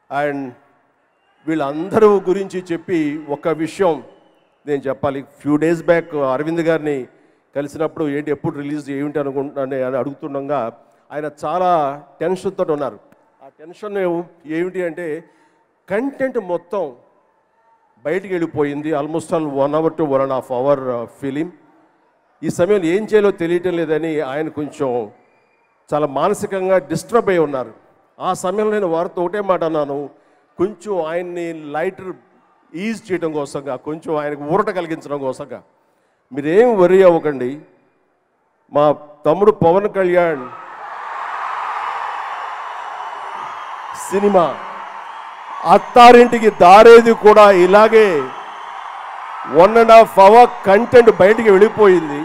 and వీళ్ళందరూ గురించి చెప్పి ఒక విషయం నేను చెప్పాలి ఫ్యూ డేస్ బ్యాక్ అరవింద్ గారిని కలిసినప్పుడు ఏంటి ఎప్పుడు రిలీజ్ ఏమిటి అనుకుంటున్నాను అని అడుగుతుండగా ఆయన చాలా టెన్షన్తో ఉన్నారు ఆ టెన్షన్ ఏమిటి అంటే కంటెంట్ మొత్తం బయటికి వెళ్ళిపోయింది almost all one hour to one and half hour film ఈ సమయంలో ఏం చేయాలో తెలియటం లేదని ఆయన కొంచెం చాలా మానసికంగా డిస్టర్బ్ అయి ఉన్నారు ఆ సమయంలో నేను వారితో ఒకటే మాట అన్నాను కొంచెం ఆయన్ని లైటర్ ఈజ్ చేయడం కోసంగా కొంచెం ఆయనకు ఊరట కలిగించడం కోసంగా మీరేం వరి అవ్వకండి మా తమ్ముడు పవన్ కళ్యాణ్ సినిమా అత్తారింటికి దారేది కూడా ఇలాగే one and half hour content బయటికి వెళ్ళిపోయింది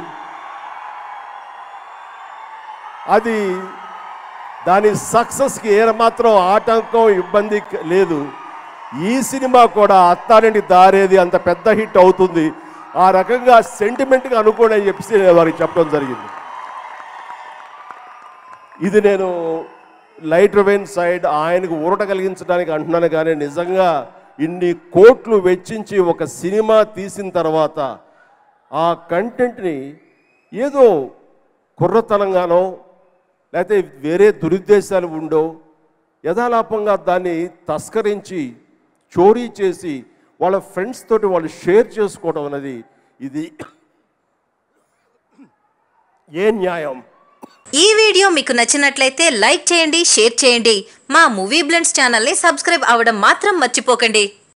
అది దాని సక్సెస్కి ఏమాత్రం ఆటంకం ఇబ్బంది క- లేదు ఈ సినిమా కూడా అత్తారింటి దారేది అంత పెద్ద హిట్ అవుతుంది ఆ రకంగా సెంటిమెంట్గా అనుకోండి అని చెప్పేసి నేను వారికి చెప్పడం జరిగింది ఇది నేను లైట్ వెయిన్ సైడ్ ఆయనకు ఊరట కలిగించడానికి అంటున్నాను కానీ నిజంగా ఇన్ని కోట్లు వెచ్చించి ఒక సినిమా తీసిన తర్వాత ఆ కంటెంట్ని ఏదో కుర్రతనంగానో లేకపోతే వేరే దురుద్దేశాలు ఉండో యథాలాపంగా దాన్ని తస్కరించి చోరీ చేసి వాళ్ళ ఫ్రెండ్స్ తోటి వాళ్ళు షేర్ చేసుకోవడం అనేది ఇది ఏ న్యాయం ఈ వీడియో మీకు నచ్చినట్లయితే లైక్ చేయండి షేర్ చేయండి మా మూవీ బ్లెండ్స్ ఛానల్ని సబ్స్క్రైబ్ అవ్వడం మాత్రం మర్చిపోకండి